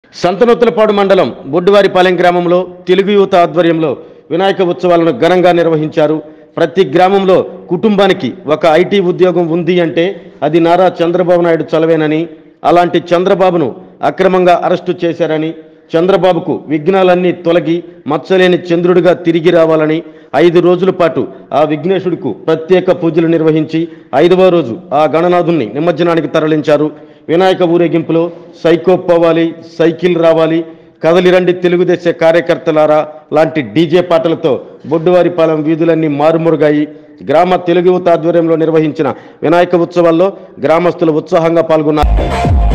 సంతనొత్తులపాడు మండలం బొడ్డువారిపాలెం గ్రామంలో తెలుగు యువత ఆధ్వర్యంలో వినాయక ఉత్సవాలను ఘనంగా నిర్వహించారు ప్రతి గ్రామంలో కుటుంబానికి ఒక ఐటీ ఉద్యోగం ఉంది అంటే అది నారా చంద్రబాబు నాయుడు చలవేనని అలాంటి చంద్రబాబును అక్రమంగా అరెస్టు చేశారని చంద్రబాబుకు విఘ్నాలన్నీ తొలగి మచ్చలేని చంద్రుడిగా తిరిగి రావాలని ఐదు రోజుల పాటు ఆ విఘ్నేశుడికు ప్రత్యేక పూజలు నిర్వహించి ఐదవ రోజు ఆ గణనాథుణ్ణి నిమజ్జనానికి తరలించారు వినాయక ఊరేగింపులో సైకో పోవాలి సైకిల్ రావాలి కదలిరండి తెలుగుదేశ కార్యకర్తలారా లాంటి డీజే పాటలతో బొడ్డువారిపాలెం వీధులన్నీ మారుమురుగాయి గ్రామ తెలుగు యువత ఆధ్వర్యంలో నిర్వహించిన వినాయక ఉత్సవాల్లో గ్రామస్తులు ఉత్సాహంగా పాల్గొన్నారు